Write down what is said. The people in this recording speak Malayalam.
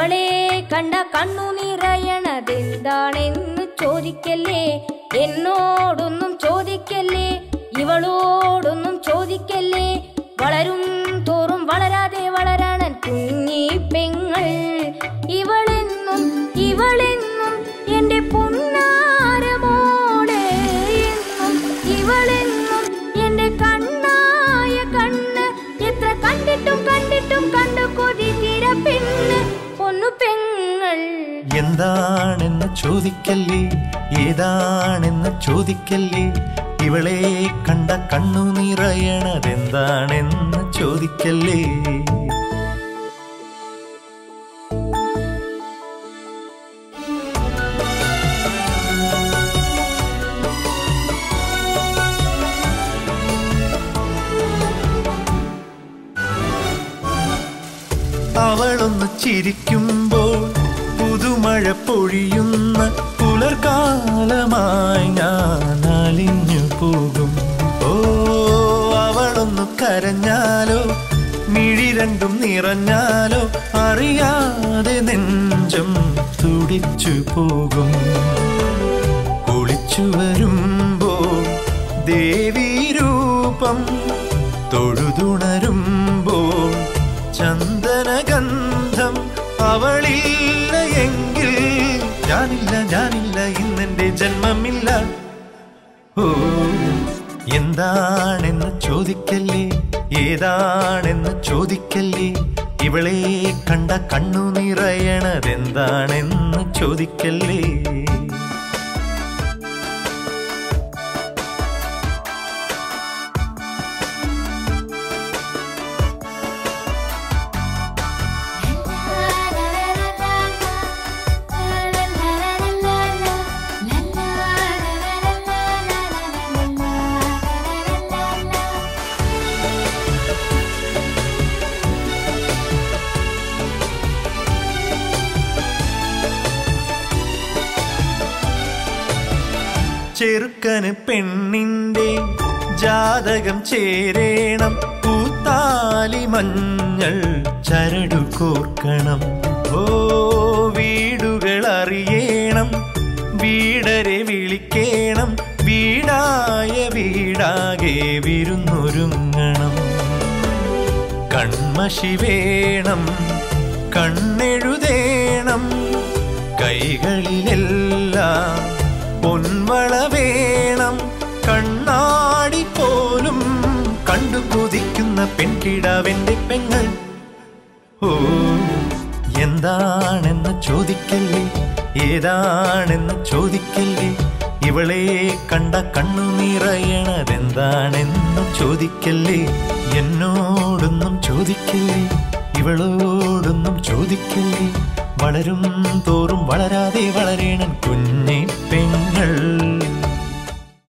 ഇവളെ കണ്ട കണ്ണു നിറയണതെന്താണെന്ന് ചോദിക്കല്ലേ എന്നോടൊന്നും ചോദിക്കല്ലേ ഇവളോടൊന്നും ചോദിക്കല്ലേ വളരും തോറും വളരാതെ വളരണൻ കുഞ്ഞി പെങ്ങൾ ഇവളെന്നും ഇവളെന്നും എന്റെ പൊന്നാരമോളെ എന്നും ഇവളെന്നും എന്റെ കണ്ണായ കണ്ണ് എത്ര കണ്ടിട്ടും കണ്ടിട്ടും കണ്ടു കൊതി തീര പെണ്ണ് പൊന്നു പെങ്ങൾ എന്താണെന്ന് ചോദിക്കല്ലേ ഏതാണെന്ന് ചോദിക്കല്ലേ ഇവളെ കണ്ട കണ്ണു നിറയണതെന്താണെന്ന് ചോദിക്കല്ലേ അവളൊന്ന് ചിരിക്കുമ്പോൾ പുതുമഴ പൊഴിയുന്ന പുലർകാലമായി ഞാൻ അലിഞ്ഞു പോകും ഓ അവളൊന്ന് കരഞ്ഞാലോ മിഴി രണ്ടും നിറഞ്ഞാലോ അറിയാതെ നെഞ്ചം തുടിച്ചു പോകും കുളിച്ചു വരുമ്പോൾ ദേവീ രൂപം തൊഴുതുണരുമ്പോൾ ചന്ദനഗന്ധം അവളില്ല എങ്കിൽ ഞാനില്ല ഞാനില്ല ഇന്നെന്റെ ജന്മമില്ല ഓ എന്താണെന്ന് ചോദിക്കല്ലേ ഏതാണെന്ന് ചോദിക്കല്ലേ ഇവളെ കണ്ട കണ്ണു നിറയണതെന്താണെന്ന് ചോദിക്കല്ലേ ചെറുക്കന് പെണ്ണിന്റെ ജാതകം ചേരേണം പൂത്താലി മഞ്ഞൾ ചരടു കോർക്കണം ഓ വീടുകൾ അറിയണം വീടരെ വിളിക്കേണം വീടായ വീടാകെ വിരുന്നൊരുങ്ങണം കൺമഷി വേണം കണ്ണെഴുതേണം കൈകളിലെല്ലാം പൊൻവള വേണം കണ്ണാടി പോലും കണ്ടു കൊതിക്കുന്ന പെൺകിടാവെന്റെ പെങ്ങൾ ഓ എന്താണെന്ന് ചോദിക്കല്ലേ ഏതാണെന്ന് ചോദിക്കല്ലേ ഇവളെ കണ്ട കണ്ണു നിറയണതെന്താണെന്ന് ചോദിക്കല്ലേ എന്നോടൊന്നും ചോദിക്കല്ലേ ഇവളോടൊന്നും ചോദിക്കല്ലേ വളരും തോറും വളരാതെ വളരേണം കുഞ്ഞി പെങ്ങൾ